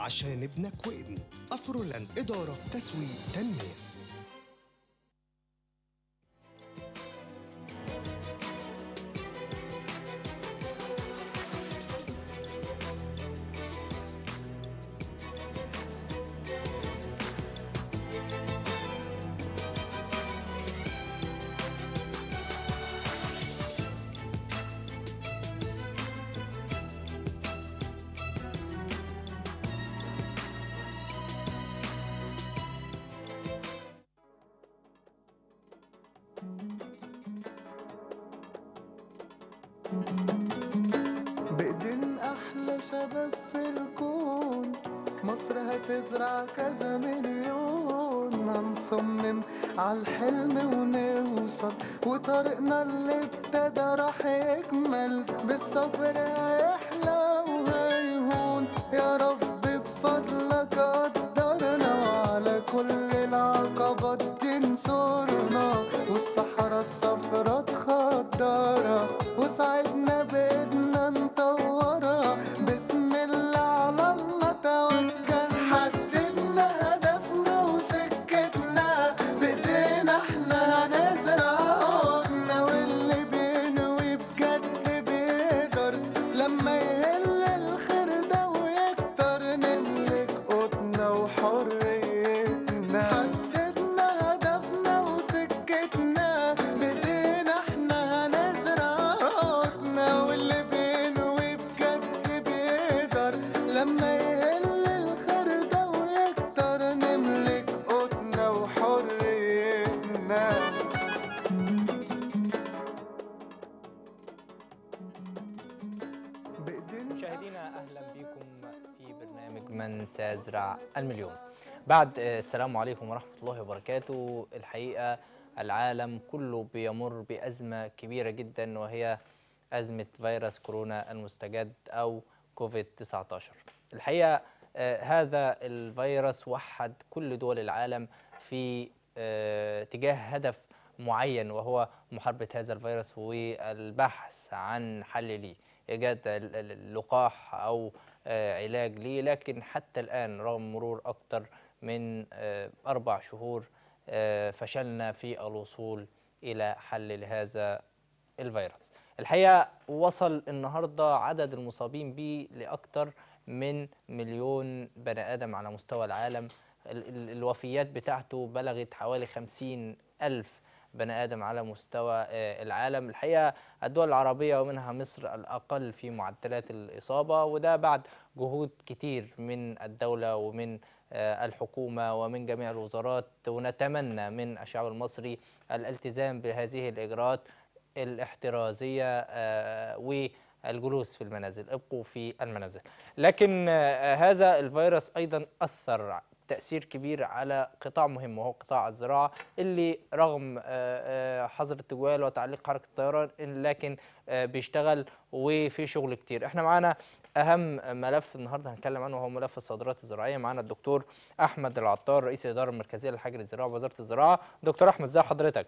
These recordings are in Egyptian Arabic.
عشان ابنك وابني أفرولاند إدارة تسويق تنمية بإيدين أحلى شباب في الكون مصر هتزرع كذا مليون هنصمم عالحلم ونوصل وطريقنا اللي ابتدى راح يكمل بالصبر هيحلى وهيهون يا رب بفضلك قدرنا وعلى كل العقبات تنصرنا والصحراء الصفرا تخضرها وساعدنا بإيدنا نطورها بسم الله على الله توكل حددنا هدفنا وسكتنا بإيدينا احنا هنزرع عودنا واللي بينوي بجد بيقدر لما يهل الخير ده ويكتر نملك قوتنا وحريتنا حددنا هدفنا وسكتنا بإيدينا احنا هنزرع عودنا واللي بينوي بجد بيقدر لما يهل الخير ده ويكتر نملك قوتنا وحريتنا مشاهدينا اهلا بكم في برنامج من سيزرع المليون بعد آه، السلام عليكم ورحمه الله وبركاته الحقيقه العالم كله بيمر بازمه كبيره جدا وهي ازمه فيروس كورونا المستجد او كوفيد 19 الحقيقه آه، هذا الفيروس وحد كل دول العالم في آه، تجاه هدف معين وهو محاربه هذا الفيروس والبحث عن حل ليه ايجاد ال- ال- اللقاح او آه، علاج ليه لكن حتى الان رغم مرور اكثر من آه، اربع شهور آه، فشلنا في الوصول الى حل لهذا الفيروس الحقيقه وصل النهارده عدد المصابين به لاكثر من مليون بني ادم على مستوى العالم ال- ال- الوفيات بتاعته بلغت حوالي خمسين ألف بني آدم على مستوى آه، العالم الحقيقة الدول العربية ومنها مصر الأقل في معدلات الإصابة وده بعد جهود كتير من الدولة ومن آه، الحكومة ومن جميع الوزارات ونتمنى من الشعب المصري الالتزام بهذه الإجراءات الاحترازية آه، والجلوس في المنازل ابقوا في المنازل لكن آه، هذا الفيروس أيضا أثر تأثير كبير على قطاع مهم وهو قطاع الزراعة اللي رغم آه، آه، حظر التجوال وتعليق حركة الطيران لكن آه، بيشتغل وفي شغل كتير احنا معانا أهم ملف النهارده هنتكلم عنه وهو ملف الصادرات الزراعية معانا الدكتور أحمد العطار رئيس الإدارة المركزية للحجر الزراعي بوزارة الزراعة دكتور أحمد ازي حضرتك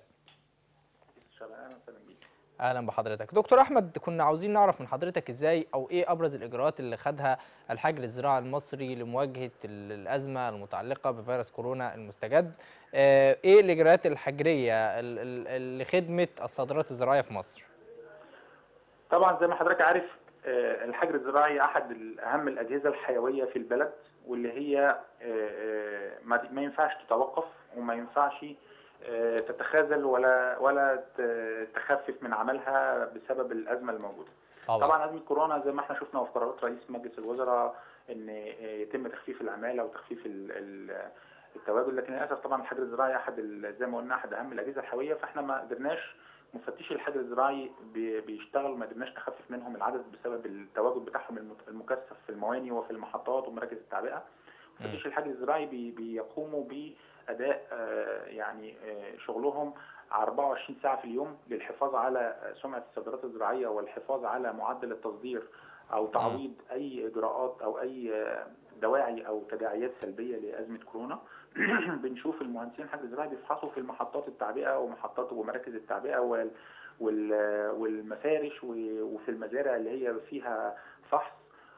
اهلا بحضرتك دكتور احمد كنا عاوزين نعرف من حضرتك ازاي او ايه ابرز الاجراءات اللي خدها الحجر الزراعي المصري لمواجهه ال- الازمه المتعلقه بفيروس كورونا المستجد آه، ايه الاجراءات الحجريه ال- ال- لخدمه الصادرات الزراعيه في مصر طبعا زي ما حضرتك عارف آه، الحجر الزراعي احد ال- اهم الاجهزه الحيويه في البلد واللي هي آه، آه، ما ما ينفعش تتوقف وما ينفعش آه، تتخاذل ولا ولا ت- تخفف من عملها بسبب الازمه الموجوده. طبعا ازمه كورونا زي ما احنا شفنا في قرارات رئيس مجلس الوزراء ان يتم تخفيف العماله وتخفيف ال- ال- التواجد لكن للاسف طبعا الحجر الزراعي احد ال- زي ما قلنا احد اهم الاجهزه الحيويه فاحنا ما قدرناش مفتشي الحجر الزراعي بي- بيشتغلوا ما قدرناش نخفف منهم العدد بسبب التواجد بتاعهم المت- المكثف في المواني وفي المحطات ومراكز التعبئه مفتشي الحجر الزراعي بي- بيقوموا باداء آه، يعني آه، شغلهم 24 ساعه في اليوم للحفاظ على سمعه الصادرات الزراعيه والحفاظ على معدل التصدير او تعويض اي اجراءات او اي آه، دواعي او تداعيات سلبيه لازمه كورونا بنشوف المهندسين الحجر الزراعي بيفحصوا في المحطات التعبئه ومحطات ومراكز التعبئه وال وال- والمفارش و- وفي المزارع اللي هي فيها فحص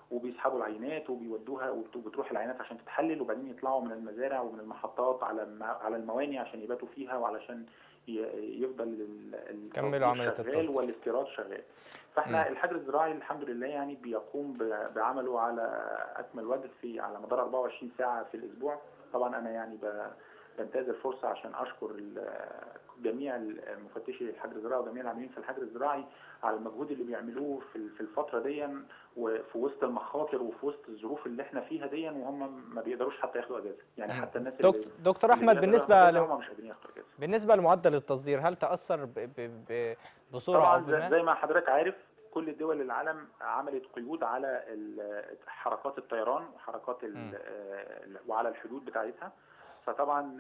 وبيسحبوا العينات وبيودوها وبت- وبتروح العينات عشان تتحلل وبعدين يطلعوا من المزارع ومن المحطات على الم- على المواني عشان يباتوا فيها وعلشان ي- يفضل ال- ال- كملوا التصدير عملية شغال التصدير. والاستيراد شغال فاحنا مم. الحجر الزراعي الحمد لله يعني بيقوم ب- بعمله على اكمل وجه في على مدار 24 ساعه في الاسبوع طبعا انا يعني ب- بنتهز الفرصه عشان اشكر ال- جميع المفتشي للحجر الزراعي وجميع العاملين في الحجر الزراعي على المجهود اللي بيعملوه في في الفتره دي وفي وسط المخاطر وفي وسط الظروف اللي احنا فيها دي وهم ما بيقدروش حتى ياخدوا اجازه يعني مم. حتى الناس دك- اللي دكتور اللي احمد بياخدوا بالنسبه أجازة ل... هم مش قادرين ياخدوا اجازه بالنسبه لمعدل التصدير هل تاثر ب... ب... ب... بصوره طبعا او زي- بما زي ما حضرتك عارف كل دول العالم عملت قيود على ال- حركات الطيران وحركات ال- مم. آه، وعلى الحدود بتاعتها فطبعا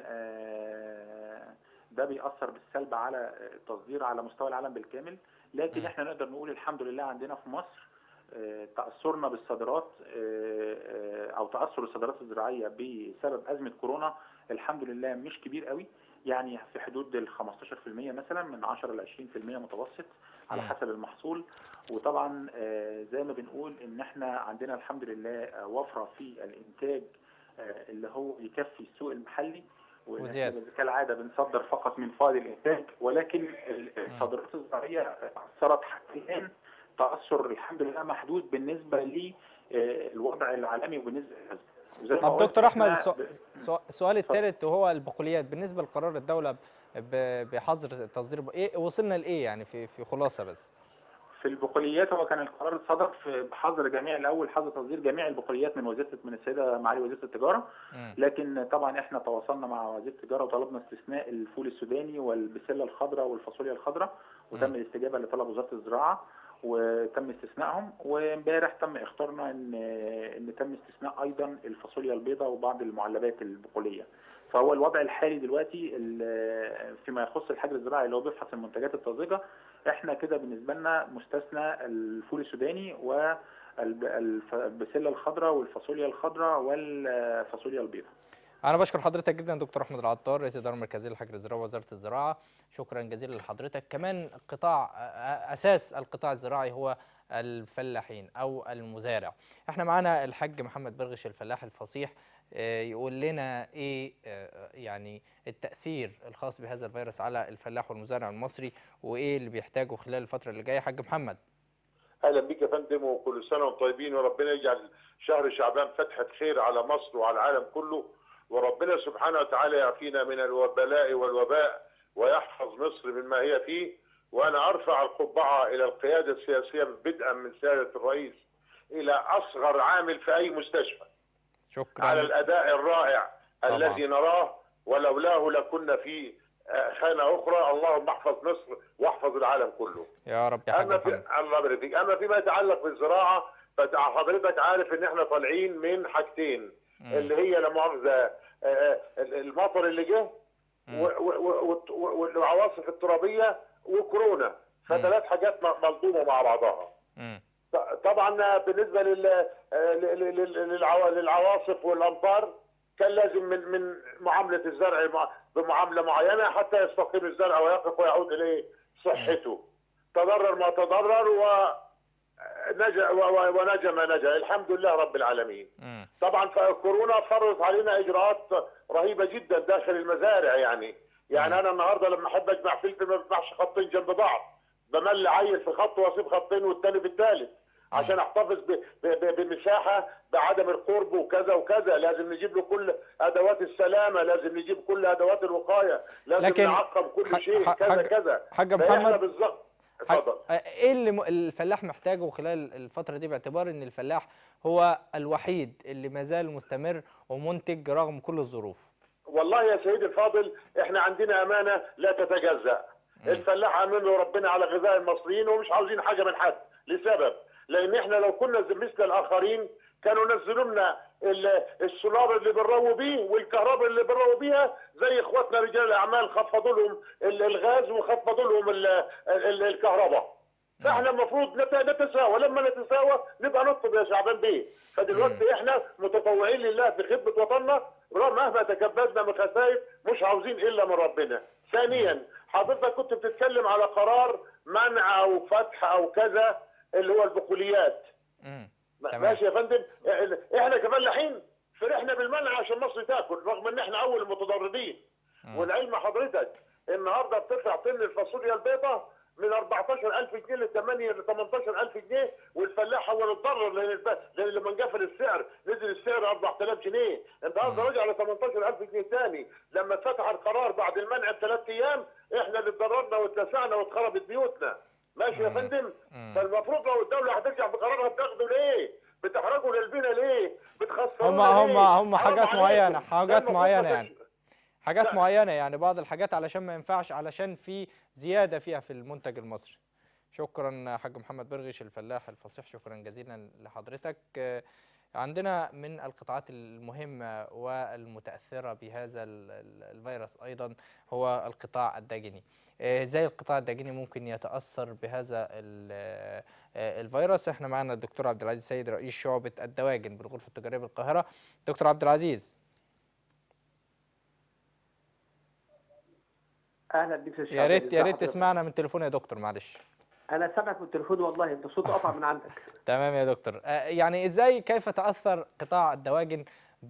آه، ده بيأثر بالسلب على التصدير على مستوى العالم بالكامل لكن مم. احنا نقدر نقول الحمد لله عندنا في مصر آه، تأثرنا بالصادرات آه، آه، او تأثر الصادرات الزراعية بسبب أزمة كورونا الحمد لله مش كبير قوي يعني في حدود ال 15% مثلا من 10 ل 20% متوسط على مم. حسب المحصول وطبعا آه، زي ما بنقول ان احنا عندنا الحمد لله آه، وفره في الانتاج آه، اللي هو يكفي السوق المحلي وإن إحنا وزيادة. كالعاده بنصدر فقط من فائض الانتاج ولكن ال- الصادرات الزراعيه اثرت حتى الان تاثر الحمد لله محدود بالنسبه للوضع العالمي وبالنسبه للأزمة. وزي ما طب قلت دكتور احمد إحنا السو- ب- السو- السؤال الثالث وهو البقوليات بالنسبه لقرار الدوله ب- بحظر التصدير ايه وصلنا لايه يعني في في خلاصه بس في البقوليات هو كان القرار صدر في بحظر جميع الاول حظر تصدير جميع البقوليات من وزاره من السيده معالي وزيره التجاره مم. لكن طبعا احنا تواصلنا مع وزيره التجاره وطلبنا استثناء الفول السوداني والبسله الخضراء والفاصوليا الخضراء وتم مم. الاستجابه لطلب وزاره الزراعه وتم استثنائهم وامبارح تم اختارنا ان ان تم استثناء ايضا الفاصوليا البيضاء وبعض المعلبات البقوليه فهو الوضع الحالي دلوقتي ال- فيما يخص الحجر الزراعي اللي هو بيفحص المنتجات الطازجه احنا كده بالنسبه لنا مستثنى الفول السوداني والبسله الخضراء والفاصوليا الخضراء والفاصوليا البيضاء انا بشكر حضرتك جدا دكتور احمد العطار رئيس الاداره المركزيه للحجر الزراعي وزاره الزراعه شكرا جزيلا لحضرتك كمان قطاع أ- اساس القطاع الزراعي هو الفلاحين او المزارع احنا معانا الحاج محمد برغش الفلاح الفصيح آه، يقول لنا ايه آه، يعني التاثير الخاص بهذا الفيروس على الفلاح والمزارع المصري وايه اللي بيحتاجه خلال الفتره اللي جايه حاج محمد اهلا بك يا فندم وكل سنه وانتم طيبين وربنا يجعل شهر شعبان فتحه خير على مصر وعلى العالم كله وربنا سبحانه وتعالى يعافينا من البلاء والوباء ويحفظ مصر مما هي فيه وانا ارفع القبعه الى القياده السياسيه بدءا من سياده الرئيس الى اصغر عامل في اي مستشفى على شكرا الاداء الرائع طبعا. الذي نراه ولولاه لكنا في آه، خانه اخرى اللهم احفظ مصر واحفظ العالم كله يا رب يا حاج اما في محمد الله يبارك فيك اما فيما يتعلق بالزراعه فحضرتك عارف ان احنا طالعين من حاجتين مم. اللي هي لا مؤاخذه آه، المطر اللي جه مم. و- و- و- و- والعواصف الترابيه وكورونا فثلاث حاجات م- مصدومه مع بعضها مم. ط- طبعا بالنسبه لل- آه، لل- لل- للعوا- للعواصف والامطار كان لازم من من معامله الزرع مع- بمعامله معينه حتى يستقيم الزرع ويقف ويعود اليه صحته تضرر ما تضرر ونجا و- و- ونجا ما نجا الحمد لله رب العالمين مم. طبعا فكورونا فرضت علينا اجراءات رهيبه جدا داخل المزارع يعني يعني انا النهارده لما احب اجمع فلفل ما بجمعش خطين جنب بعض بمل عيل في خط واسيب خطين والتاني في الثالث عشان احتفظ ب- ب- ب- بمساحه بعدم القرب وكذا وكذا لازم نجيب له كل ادوات السلامه لازم نجيب كل ادوات الوقايه لازم لكن نعقم كل ح- شيء ح- كذا حاج- كذا حاج فإحنا محمد بالظبط حاج- اتفضل ايه اللي م- الفلاح محتاجه خلال الفتره دي باعتبار ان الفلاح هو الوحيد اللي ما زال مستمر ومنتج رغم كل الظروف والله يا سيدي الفاضل احنا عندنا امانه لا تتجزا الفلاح امن له ربنا على غذاء المصريين ومش عاوزين حاجه من حد لسبب لان احنا لو كنا زي مثل الاخرين كانوا نزلوا لنا ال- السولار اللي بنروي بيه والكهرباء اللي بنروي بيها زي اخواتنا رجال الاعمال خفضوا لهم ال- الغاز وخفضوا لهم ال- ال- الكهرباء فاحنا المفروض نت- نتساوى لما نتساوى نبقى نطلب يا شعبان بيه فدلوقتي احنا متطوعين لله في خدمه وطننا مهما تكبدنا من خسائر مش عاوزين الا من ربنا ثانيا حضرتك كنت بتتكلم على قرار منع او فتح او كذا اللي هو البقوليات مم. تمام. ماشي يا فندم احنا كفلاحين فرحنا بالمنع عشان مصر تاكل رغم ان احنا اول المتضررين والعلم حضرتك النهارده بتدفع طن الفاصوليا البيضاء من 14000 جنيه ل 8 ل 18000 جنيه والفلاح هو اللي اتضرر لان الب- لان لما انقفل السعر نزل السعر 4000 جنيه النهارده رجع ل 18000 جنيه ثاني لما اتفتح القرار بعد المنع بثلاث ايام احنا اللي اتضررنا واتلسعنا واتخربت بيوتنا ماشي يا فندم فالمفروض لو الدوله هترجع بقرارها بتاخده ليه؟ بتحرجوا للبينا ليه؟ بتخسرونا هم هم ليه؟ هم حرام حاجات عليكم. معينه ده حاجات المفروض معينه ما يعني تش- حاجات لا. معينه يعني بعض الحاجات علشان ما ينفعش علشان في زياده فيها في المنتج المصري شكرا حاج محمد برغش الفلاح الفصيح شكرا جزيلا لحضرتك آه، عندنا من القطاعات المهمه والمتاثره بهذا ال- ال- الفيروس ايضا هو القطاع الداجني آه، ازاي القطاع الداجني ممكن يتاثر بهذا ال- آه، الفيروس احنا معنا الدكتور عبد العزيز سيد رئيس شعبه الدواجن بالغرفه التجاريه بالقاهره دكتور عبد العزيز اهلا بك يا يا ريت يا ازي ريت حضرتك؟ تسمعنا من التليفون يا دكتور معلش انا سامعك من التليفون والله انت صوت قطع من عندك تمام يا دكتور آه، يعني ازاي كيف تاثر قطاع الدواجن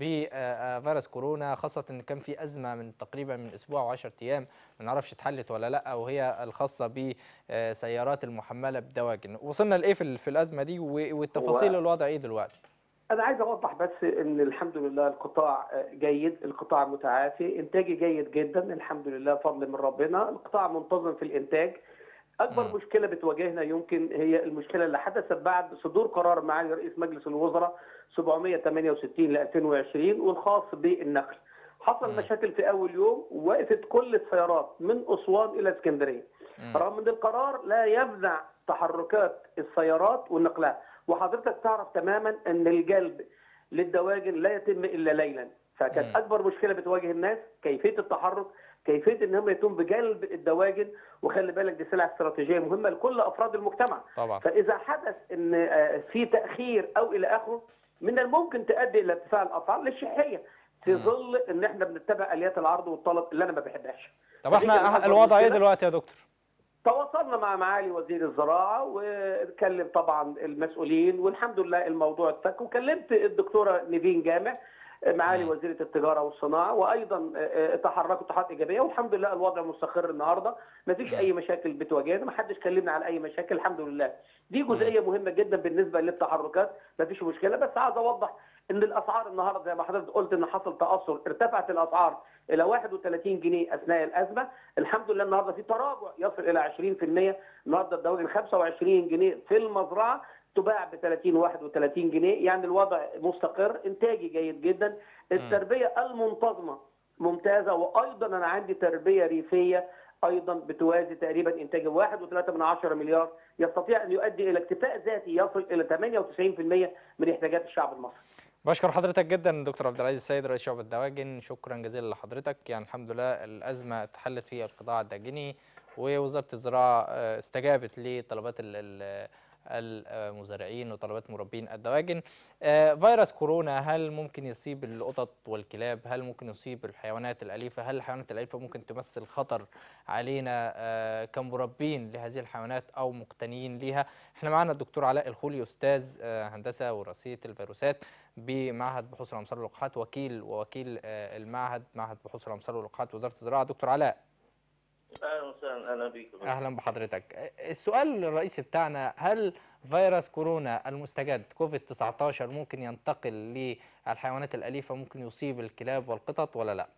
بفيروس كورونا خاصة ان كان في ازمة من تقريبا من اسبوع و10 ايام ما نعرفش اتحلت ولا لا وهي الخاصة بسيارات المحملة بالدواجن وصلنا لايه في ال- في الازمة دي و- والتفاصيل هو- الوضع ايه دلوقتي انا عايز اوضح بس ان الحمد لله القطاع جيد القطاع متعافي انتاجي جيد جدا الحمد لله فضل من ربنا القطاع منتظم في الانتاج اكبر مم. مشكله بتواجهنا يمكن هي المشكله اللي حدثت بعد صدور قرار معالي رئيس مجلس الوزراء 768 ل 2020 والخاص بالنقل حصل مم. مشاكل في اول يوم وقفت كل السيارات من اسوان الى اسكندريه مم. رغم ان القرار لا يمنع تحركات السيارات ونقلها وحضرتك تعرف تماما ان الجلب للدواجن لا يتم الا ليلا فكانت مم. اكبر مشكله بتواجه الناس كيفيه التحرك كيفيه ان هم يتم بجلب الدواجن وخلي بالك دي سلعه استراتيجيه مهمه لكل افراد المجتمع طبعا فاذا حدث ان آه، في تاخير او الى اخره من الممكن تؤدي الى ارتفاع الاسعار للشحيه في مم. ظل ان احنا بنتبع اليات العرض والطلب اللي انا ما بحبهاش طب فدي كانت احنا أكبر الوضع ايه مشكلة. دلوقتي يا دكتور تواصلنا مع معالي وزير الزراعه واتكلم طبعا المسؤولين والحمد لله الموضوع اتفك وكلمت الدكتوره نيفين جامع معالي مم. وزيره التجاره والصناعه وايضا آه، تحركوا تحركات ايجابيه والحمد لله الوضع مستقر النهارده ما فيش مم. اي مشاكل بتواجهنا ما حدش كلمنا على اي مشاكل الحمد لله دي جزئيه مهمه جدا بالنسبه للتحركات ما فيش مشكله بس عايز اوضح ان الاسعار النهارده زي ما حضرتك قلت ان حصل تاثر ارتفعت الاسعار الى 31 جنيه اثناء الازمه الحمد لله النهارده في تراجع يصل الى 20% النهارده الدواجن 25 جنيه في المزرعه تباع ب 30 31 جنيه يعني الوضع مستقر انتاجي جيد جدا التربيه المنتظمه ممتازه وايضا انا عندي تربيه ريفيه ايضا بتوازي تقريبا انتاج 1.3 من عشرة مليار يستطيع ان يؤدي الى اكتفاء ذاتي يصل الى 98% من احتياجات الشعب المصري بشكر حضرتك جدا دكتور عبد العزيز السيد رئيس شعب الدواجن شكرا جزيلا لحضرتك يعني الحمد لله الازمه اتحلت في القطاع الداجني ووزاره الزراعه آه، استجابت لطلبات ال- ال- المزارعين وطلبات مربين الدواجن آه، فيروس كورونا هل ممكن يصيب القطط والكلاب هل ممكن يصيب الحيوانات الأليفة هل الحيوانات الأليفة ممكن تمثل خطر علينا آه، كمربين لهذه الحيوانات أو مقتنيين ليها احنا معنا الدكتور علاء الخولي أستاذ آه، هندسة وراثية الفيروسات بمعهد بحوث الأمصار واللقاحات وكيل ووكيل آه، المعهد معهد بحوث الأمصار واللقاحات وزارة الزراعة دكتور علاء اهلا وسهلا اهلا بك اهلا بحضرتك السؤال الرئيسي بتاعنا هل فيروس كورونا المستجد كوفيد 19 ممكن ينتقل للحيوانات الاليفه ممكن يصيب الكلاب والقطط ولا لا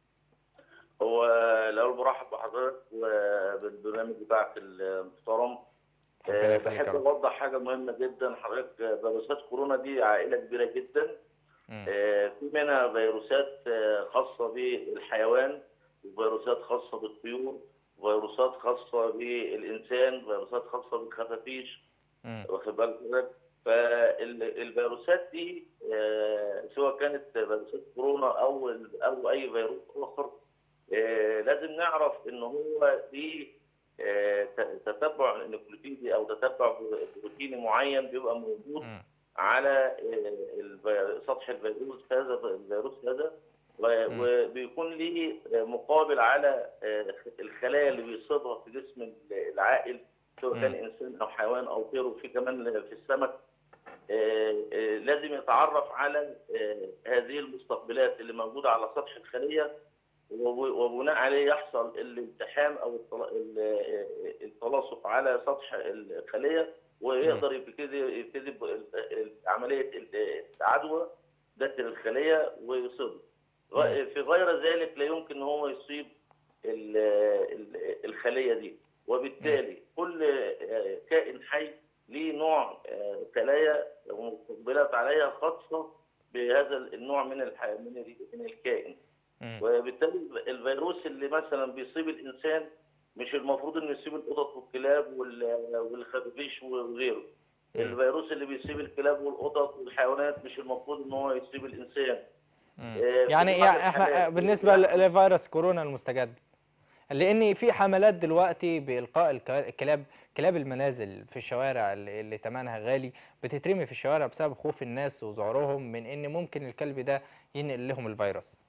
هو الاول برحب بحضرتك وبالبرنامج بتاعك المحترم ربنا آه، يخليك يا بحب رب. اوضح حاجه مهمه جدا حضرتك آه، فيروسات كورونا دي عائله كبيره جدا مم. آه، في منها فيروسات آه، خاصه بالحيوان وفيروسات خاصه بالطيور فيروسات خاصه بالانسان فيروسات خاصه بالخفافيش مم. واخد بالك حضرتك؟ فالفيروسات دي آه، سواء كانت فيروسات كورونا او او اي فيروس اخر آه، لازم نعرف ان هو دي آه، ت- تتبع نيكلوتيدي او تتبع بروتيني معين بيبقى موجود مم. على آه، الفي- سطح الفيروس هذا الفيروس هذا و- مم. وبيكون ليه آه، مقابل على آه، الخلايا اللي بيصيبها في جسم العائل سواء كان مم. انسان او حيوان او طير وفي كمان في السمك آه، آه، لازم يتعرف على آه، هذه المستقبلات اللي موجوده على سطح الخليه وب- وبناء عليه يحصل الالتحام او التلا- ال- آه، التلاصق على سطح الخليه ويقدر يبتدي يبتدي ب- ال- ال- عمليه ال- العدوى داخل الخليه ويصيب في غير ذلك لا يمكن ان هو يصيب ال- ال- الخليه دي وبالتالي كل آه، كائن حي ليه نوع آه، خلايا ومستقبلات عليها خاصه بهذا النوع من الح... من ال- من الكائن مم. وبالتالي الفيروس اللي مثلا بيصيب الانسان مش المفروض انه يصيب القطط والكلاب وال- والخفافيش وغيره مم. الفيروس اللي بيصيب الكلاب والقطط والحيوانات مش المفروض ان هو يصيب الانسان مم. آه، في يعني بعض يعني احنا الحالات- بالنسبه ل- لفيروس كورونا المستجد لان في حملات دلوقتي بالقاء الك- الكلاب كلاب المنازل في الشوارع اللي اللي ثمنها غالي بتترمي في الشوارع بسبب خوف الناس وذعورهم من ان ممكن الكلب ده ينقل لهم الفيروس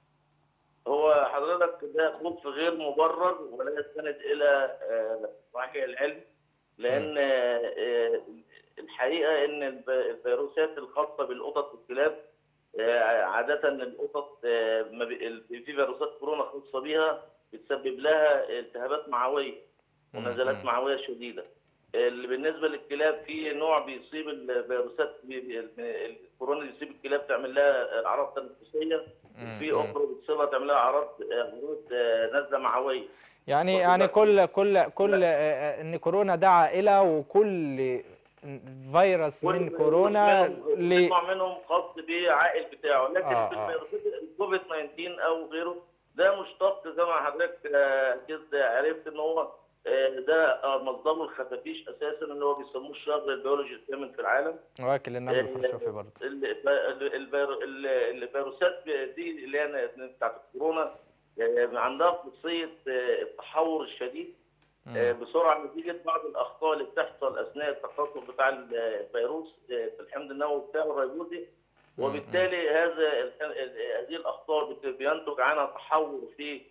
هو حضرتك ده خوف غير مبرر ولا يستند الى آه، صحيح العلم لان آه، آه، الحقيقه ان الب- الفيروسات الخاصه بالقطط والكلاب آه، عاده القطط آه، ما بي- ال- في فيروسات كورونا خاصه بيها بتسبب لها التهابات معويه ونزلات مم. معويه شديده اللي بالنسبه للكلاب في نوع بيصيب الفيروسات بي- بي- الكورونا اللي بيصيب الكلاب تعمل لها اعراض تنفسيه وفي مم. اخرى بتصيبها تعمل لها اعراض اعراض آه، نزله معويه يعني واخد يعني بالك؟ كل كل كل آه، آه، ان كورونا ده عائله وكل فيروس من كل كورونا منهم- ل نوع منهم خاص بعائل بتاعه لكن آه، في آه. الفيروسات الكوفيد 19 او غيره ده مشتق زي ما حضرتك آه، كده عرفت ان هو آه، ده آه، مصدره الخفافيش اساسا اللي هو بيسموه الشهر البيولوجي الثامن في العالم واكل النمل الخرشوفي برضه ال- ال- الفيرو- ال- الفيروسات دي اللي هي بتاعت الكورونا آه، عندها خصوصيه آه، التحور الشديد آه، بسرعه نتيجه بعض الاخطاء اللي بتحصل اثناء التكاثر بتاع الفيروس آه، في الحمض النووي بتاعه الريبوزي وبالتالي هذا ال- ال- هذه الاخطاء بت- بينتج عنها تحور في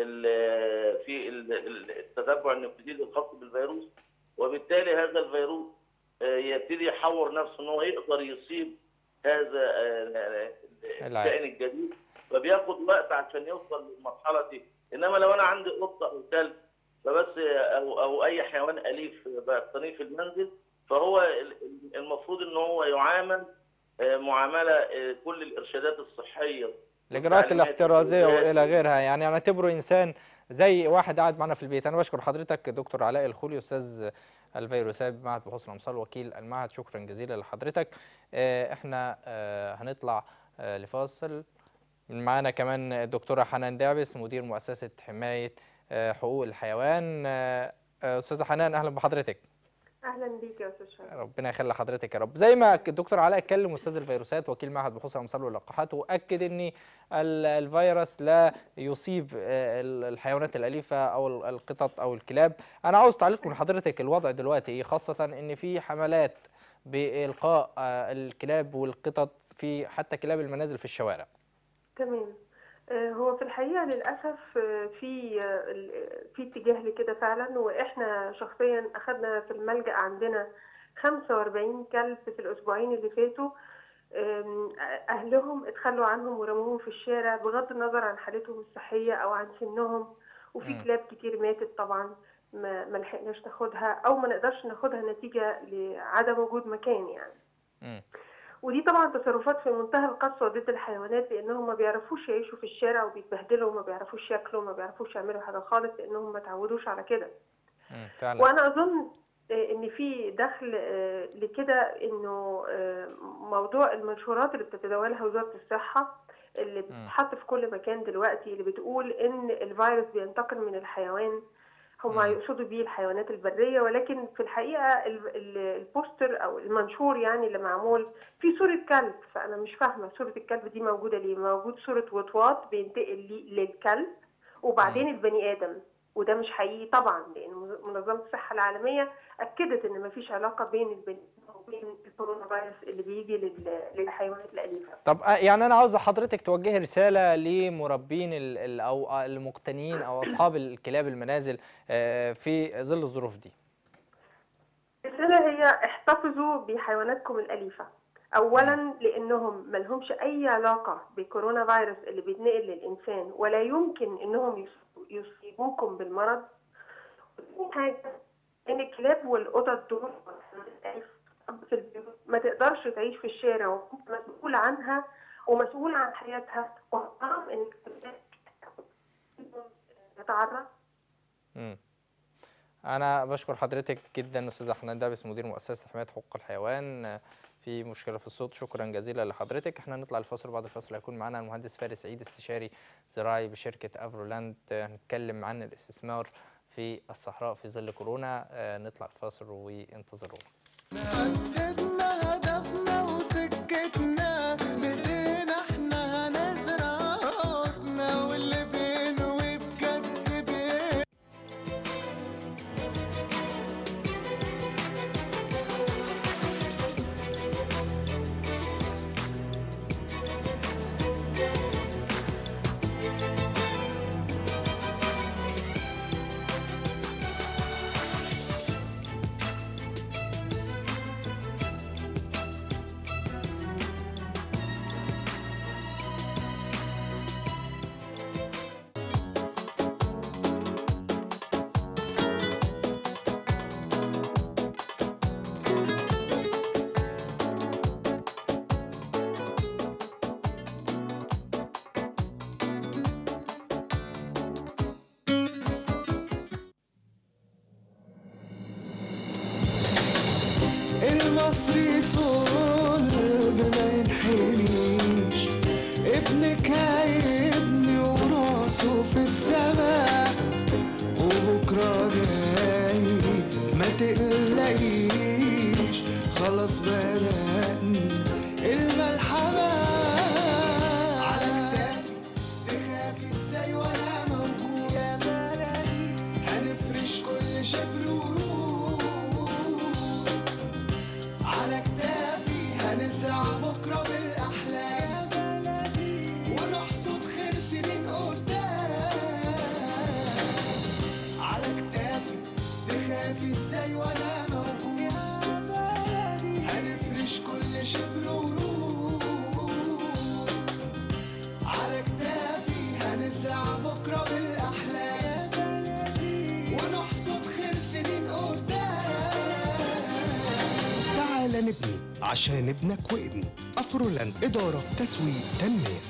ال- في ال- ال- التتبع النيوكليدي الخاص بالفيروس وبالتالي هذا الفيروس آه، يبتدي يحور نفسه ان هو يقدر يصيب هذا آه، الكائن الجديد فبياخد وقت عشان يوصل للمرحله دي انما لو انا عندي قطه او كلب فبس او او اي حيوان اليف بقتنيه في المنزل فهو ال- ال- المفروض ان هو يعامل آه، معامله آه، كل الارشادات الصحيه الاجراءات والتعليمات الاحترازيه والإرشادات. والى غيرها يعني نعتبره انسان زي واحد قاعد معنا في البيت انا بشكر حضرتك دكتور علاء الخولي استاذ الفيروسات بمعهد بحوث الامصار وكيل المعهد شكرا جزيلا لحضرتك آه، احنا آه، هنطلع آه، لفاصل معانا كمان الدكتوره حنان دابس مدير مؤسسه حمايه آه، حقوق الحيوان آه، آه، استاذه حنان اهلا بحضرتك اهلا بيك يا استاذ شاهين ربنا يخلي حضرتك يا رب زي ما الدكتور علاء اتكلم استاذ الفيروسات وكيل معهد بحوث الامصار واللقاحات واكد ان ال- الفيروس لا يصيب آه، ال- الحيوانات الاليفه او ال- القطط او الكلاب انا عاوز تعليق من حضرتك الوضع دلوقتي ايه خاصه ان في حملات بالقاء آه، الكلاب والقطط في حتى كلاب المنازل في الشوارع تمام آه، هو في الحقيقة للأسف آه، في آه، ال- في اتجاه لكده فعلا وإحنا شخصيا أخدنا في الملجأ عندنا 45 كلب في الأسبوعين اللي فاتوا آم، أهلهم اتخلوا عنهم ورموهم في الشارع بغض النظر عن حالتهم الصحية أو عن سنهم وفي مم. كلاب كتير ماتت طبعا ما ما لحقناش ناخدها أو ما نقدرش ناخدها نتيجة لعدم وجود مكان يعني مم. ودي طبعا تصرفات في منتهى القسوة ضد الحيوانات لأنهم ما بيعرفوش يعيشوا في الشارع وبيتبهدلوا وما بيعرفوش ياكلوا وما بيعرفوش يعملوا حاجة خالص لأنهم ما تعودوش على كده مم. فعلا وأنا أظن آه، إن في دخل آه، لكده إنه آه، موضوع المنشورات اللي بتتداولها وزارة الصحة اللي بتتحط في كل مكان دلوقتي اللي بتقول إن الفيروس بينتقل من الحيوان هم مم. يقصدوا بيه الحيوانات البرية ولكن في الحقيقة ال- ال- البوستر أو المنشور يعني اللي معمول في صورة كلب فأنا مش فاهمة صورة الكلب دي موجودة ليه موجود صورة وطواط بينتقل لي- للكلب وبعدين البني آدم وده مش حقيقي طبعا لأن منظمة الصحة العالمية أكدت إن مفيش علاقة بين البني آدم وبين الكورونا فيروس اللي بيجي لل- للحيوانات الأليفة طب آه، يعني انا عاوز حضرتك توجهي رساله لمربين ال- ال- او آه، المقتنيين او اصحاب الكلاب المنازل آه، في ظل الظروف دي الرسالة هي احتفظوا بحيواناتكم الأليفة اولا لانهم ما لهمش اي علاقه بكورونا فيروس اللي بيتنقل للانسان ولا يمكن انهم يص- يصيبوكم بالمرض ودي حاجه ان الكلاب والقطط دول في البيوت ما تقدرش تعيش في الشارع وانت مسؤول عنها ومسؤول عن حياتها وحرام انك تتعرض مم. انا بشكر حضرتك جدا استاذه حنان دابس مدير مؤسسه حمايه حقوق الحيوان آه، في مشكله في الصوت شكرا جزيلا لحضرتك احنا نطلع الفاصل وبعد الفاصل هيكون معنا المهندس فارس عيد استشاري زراعي بشركه افرولاند آه، هنتكلم عن الاستثمار في الصحراء في ظل كورونا آه، نطلع الفاصل وانتظرونا حددنا هدفنا وسكتنا بايدينا احنا هنزرع ارضنا واللي بينه وبجد بيه المصري صلب ما ينحنيش ابنك هيبني وراسه في السماء وبكرة جاي ما تقلقيش خلاص بدأنا الملحمة على كتافي تخافي ازاي وانا موجود هنفرش كل شبر ورود على كتافي هنزرع بكرة بالأحلام ونحصد خير سنين قدام على كتافي تخافي ازاي وانا موجود هنفرش كل شبر ورود على كتافي هنزرع بكرة بالأحلام ونحصد خير سنين قدام تعال نبني عشان ابنك وابني افرولاند اداره تسويق تنميه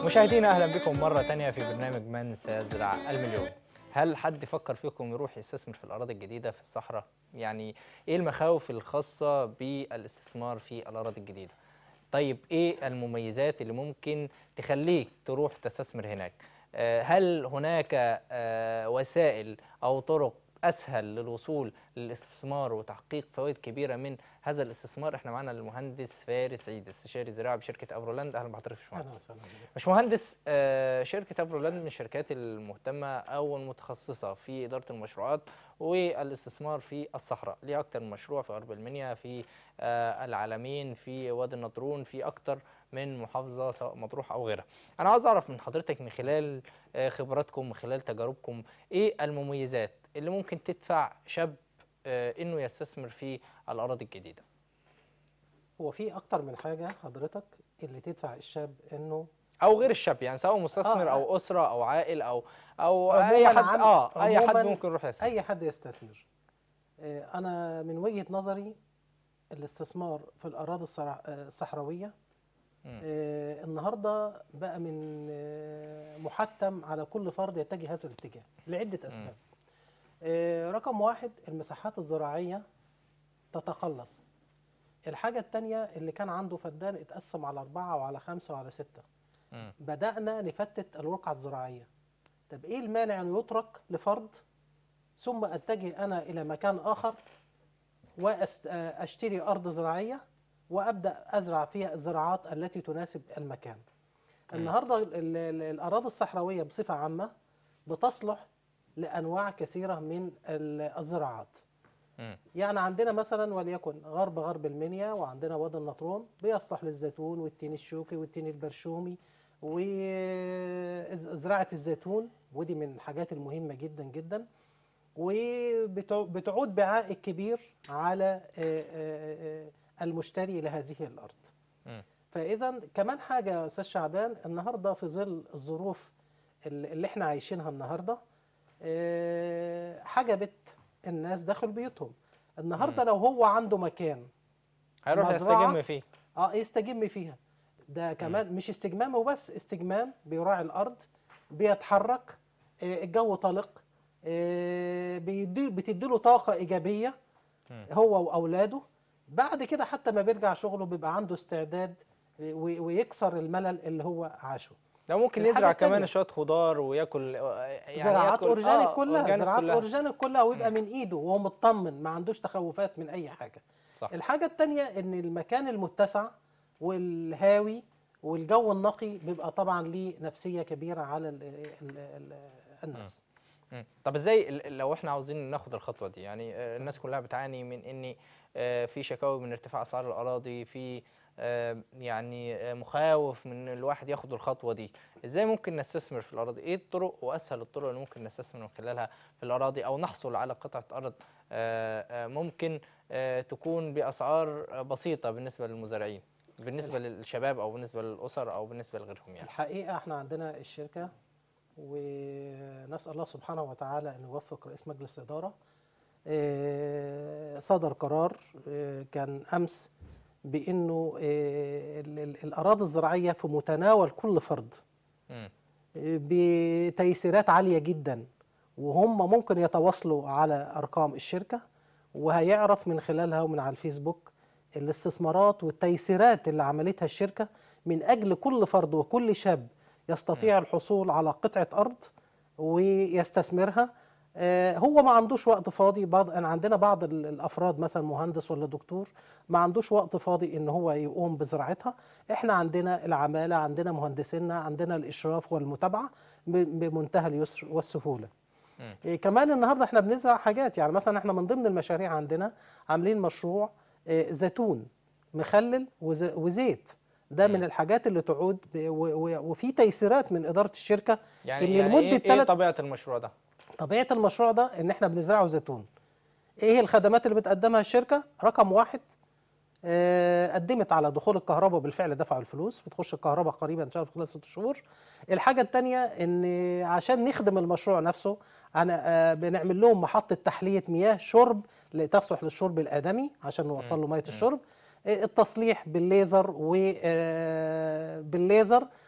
مشاهدينا اهلا بكم مره تانية في برنامج من سيزرع المليون هل حد فكر فيكم يروح يستثمر في الاراضي الجديده في الصحراء يعني ايه المخاوف الخاصه بالاستثمار في الاراضي الجديده طيب ايه المميزات اللي ممكن تخليك تروح تستثمر هناك آه، هل هناك آه، وسائل او طرق اسهل للوصول للاستثمار وتحقيق فوائد كبيره من هذا الاستثمار احنا معانا المهندس فارس عيد استشاري زراعه بشركه افرولاند اهلا بحضرتك يا باشمهندس اهلا وسهلا بك. مش مهندس آه، شركة أفرولاند من الشركات المهتمة أو المتخصصة في إدارة المشروعات والاستثمار في الصحراء ليه أكتر من مشروع في غرب المنيا في آه، العالمين في وادي النطرون في أكتر من محافظة سواء مطروح أو غيرها أنا عاوز أعرف من حضرتك من خلال آه، خبراتكم من خلال تجاربكم إيه المميزات اللي ممكن تدفع شاب آه، إنه يستثمر في الأراضي الجديدة هو في اكتر من حاجه حضرتك اللي تدفع الشاب انه او غير الشاب يعني سواء مستثمر آه، او اسره او عائل او او عموماً اي حد عم- اه اي حد عموماً ممكن يروح يستثمر اي حد يستثمر آه، انا من وجهه نظري الاستثمار في الاراضي الصرا- آه، الصحراويه مم. آه، النهارده بقى من آه، محتم على كل فرد يتجه هذا الاتجاه لعده اسباب آه، رقم واحد المساحات الزراعيه تتقلص الحاجه الثانيه اللي كان عنده فدان اتقسم على اربعه وعلى خمسه وعلى سته مم. بدانا نفتت الرقعه الزراعيه طب ايه المانع ان يترك لفرد ثم اتجه انا الى مكان اخر واشتري ارض زراعيه وابدا ازرع فيها الزراعات التي تناسب المكان. النهارده ال- ال- الاراضي الصحراويه بصفه عامه بتصلح لانواع كثيره من ال- الزراعات. مم. يعني عندنا مثلا وليكن غرب غرب المنيا وعندنا وادي النطرون بيصلح للزيتون والتين الشوكي والتين البرشومي وزراعه الزيتون ودي من الحاجات المهمه جدا جدا وبتعود بعائد كبير على آه، آه، آه، المشتري لهذه الارض. مم. فاذا كمان حاجه يا استاذ شعبان النهارده في ظل الظروف اللي اللي احنا عايشينها النهارده آه، حجبت الناس داخل بيوتهم. النهارده لو هو عنده مكان هيروح مزرعة. يستجم فيه اه يستجم فيها ده كمان مش استجمام وبس استجمام بيراعي الارض بيتحرك آه، الجو طلق آه، بيدي بتديله طاقه ايجابيه مم. هو واولاده بعد كده حتى ما بيرجع شغله بيبقى عنده استعداد آه، و- ويكسر الملل اللي هو عاشه لو ممكن الحاجة يزرع التانية. كمان شويه خضار وياكل آه، يعني زراعات ياكل اورجانيك آه، كلها أورجانيك زراعات كلها. اورجانيك كلها ويبقى من ايده وهو مطمن ما عندوش تخوفات من اي حاجه صح. الحاجه الثانيه ان المكان المتسع والهاوي والجو النقي بيبقى طبعا ليه نفسيه كبيره على ال ال ال الناس مم. طب ازاي ال- لو احنا عاوزين ناخد الخطوه دي يعني آه، الناس كلها بتعاني من ان آه، في شكاوي من ارتفاع اسعار الاراضي في آه، يعني آه، مخاوف من الواحد ياخد الخطوه دي ازاي ممكن نستثمر في الاراضي ايه الطرق واسهل الطرق اللي ممكن نستثمر من خلالها في الاراضي او نحصل على قطعه ارض آه، آه، ممكن آه، تكون باسعار آه، بسيطه بالنسبه للمزارعين بالنسبه للشباب او بالنسبه للاسر او بالنسبه لغيرهم يعني الحقيقه احنا عندنا الشركه ونسال الله سبحانه وتعالى ان يوفق رئيس مجلس الاداره آه، صدر قرار آه، كان امس بانه آه، ال- ال- الاراضي الزراعيه في متناول كل فرد مم. بتيسيرات عاليه جدا وهم ممكن يتواصلوا على ارقام الشركه وهيعرف من خلالها ومن على الفيسبوك الاستثمارات والتيسيرات اللي عملتها الشركه من اجل كل فرد وكل شاب يستطيع الحصول على قطعه ارض ويستثمرها آه، هو ما عندوش وقت فاضي بعض أنا عندنا بعض ال- الافراد مثلا مهندس ولا دكتور ما عندوش وقت فاضي ان هو يقوم بزراعتها احنا عندنا العماله عندنا مهندسينا عندنا الاشراف والمتابعه ب- بمنتهى اليسر والسهوله مم. إيه كمان النهارده احنا بنزرع حاجات يعني مثلا احنا من ضمن المشاريع عندنا عاملين مشروع آه، زيتون مخلل وز- وزيت ده من الحاجات اللي تعود ب- و- و- وفي تيسيرات من اداره الشركه يعني, إن يعني لمدة ايه, إيه تلات- طبيعه المشروع ده طبيعه المشروع ده ان احنا بنزرعه زيتون ايه الخدمات اللي بتقدمها الشركه رقم واحد آه، قدمت على دخول الكهرباء بالفعل دفعوا الفلوس بتخش الكهرباء قريبا ان شاء الله في خلال ست شهور الحاجه الثانيه ان عشان نخدم المشروع نفسه انا آه، بنعمل لهم محطه تحليه مياه شرب تصلح للشرب الادمي عشان نوفر له ميه الشرب آه، التصليح بالليزر وبالليزر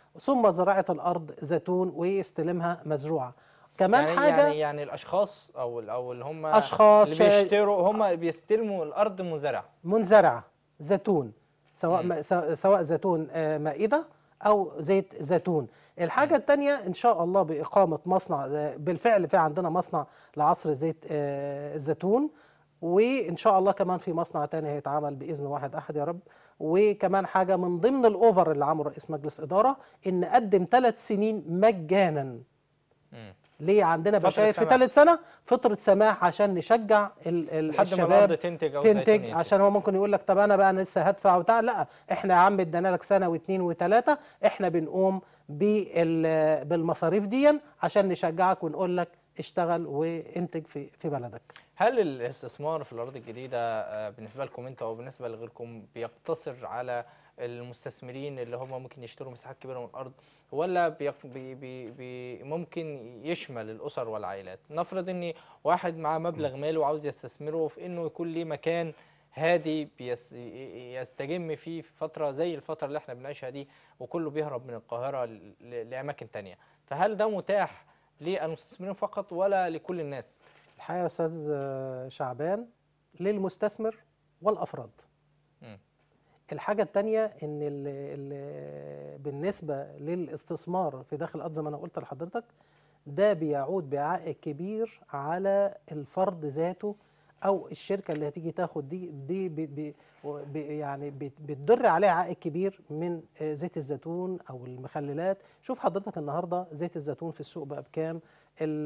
ثم زراعه الارض زيتون واستلامها مزروعه كمان يعني حاجه يعني يعني الاشخاص او ال- او اللي هم أشخاص اللي شا- بيشتروا هم بيستلموا الارض مزارعه منزرعه زيتون سواء مم. ما سواء- سواء زيتون آه، مائده او زيت زيتون الحاجه الثانيه ان شاء الله باقامه مصنع آه، بالفعل في عندنا مصنع لعصر زيت آه، الزيتون وان شاء الله كمان في مصنع تاني هيتعمل باذن واحد احد يا رب وكمان حاجه من ضمن الاوفر اللي عمله رئيس مجلس اداره ان قدم ثلاث سنين مجانا مم. ليه عندنا فترة بشاير في سماح. ثالث سنه فتره سماح عشان نشجع ال- ال- لحد ما الشباب الارض تنتج او الزيتون تنتج ينتج. عشان هو ممكن يقول لك طب انا بقى أنا لسه هدفع وبتاع لا احنا يا عم ادينا لك سنه واثنين وثلاثه احنا بنقوم بال- بالمصاريف دي عشان نشجعك ونقول لك اشتغل وانتج في في بلدك هل الاستثمار في الارض الجديده آه، بالنسبه لكم انتوا او بالنسبه لغيركم بيقتصر على المستثمرين اللي هم ممكن يشتروا مساحات كبيره من الارض ولا بيق... بي بي بي ممكن يشمل الاسر والعائلات نفرض ان واحد معاه مبلغ مالي وعاوز يستثمره في انه يكون ليه مكان هادي بيس... يستجم فيه في فتره زي الفتره اللي احنا بنعيشها دي وكله بيهرب من القاهره ل... ل- لاماكن تانية فهل ده متاح للمستثمرين فقط ولا لكل الناس الحقيقه يا استاذ آه، شعبان للمستثمر والافراد مم. الحاجه الثانيه ان ال ال بالنسبه للاستثمار في داخل الارض زي ما انا قلت لحضرتك ده بيعود بعائد كبير على الفرد ذاته او الشركه اللي هتيجي تاخد دي دي بي بي بي يعني بت- بتدر عليها عائد كبير من آه، زيت الزيتون او المخللات شوف حضرتك النهارده زيت الزيتون في السوق بقى بكام ال-